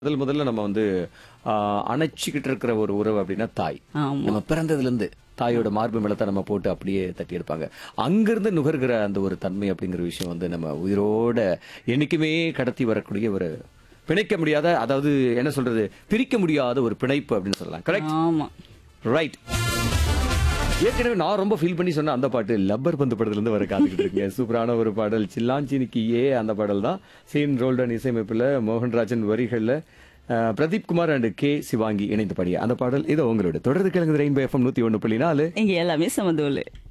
முதல் முதல்ல நம்ம வந்து ஆஹ், அணைச்சிக்கிட்டு இருக்கிற ஒரு உறவு அப்படின்னா தாய் ஆமா நம்ம பிறந்ததுல இருந்து தாயோட மார்பு மேலத்தை நம்ம போட்டு அப்படியே தட்டி எடுப்பாங்க அங்கிருந்து நுகர்கிற அந்த ஒரு தன்மை அப்படிங்கிற விஷயம் வந்து நம்ம உயிரோட என்னைக்குமே கடத்தி வரக்கூடிய ஒரு பிணைக்க முடியாத அதாவது என்ன சொல்றது பிரிக்க முடியாத ஒரு பிணைப்பு அப்படின்னு சொல்லலாம் கரெக்ட் ஆமா ரைட் ஏற்கனவே நான் ரொம்ப ஃபீல் பண்ணி சொன்ன அந்த பாட்டு லப்பர் பந்து படத்துல இருந்து வர காத்துக்கிட்டு இருக்கேன் சூப்பரான ஒரு பாடல் சில்லாஞ்சினிக்கு ஏ அந்த பாடல் தான் சீன் ரோல்டன் இசையமைப்புல மோகன்ராஜன் வரிகள்ல அஹ், பிரதீப் குமார் அண்ட் கே சிவாங்கி இணைந்து பாடிய அந்த பாடல் இதோ உங்களோட தொடர்ந்து கிழங்கு ரெயின்போ எஃப்எம் நூத்தி ஒன்று புள்ளி நாலு இங்க எல்லாமே சமதூள்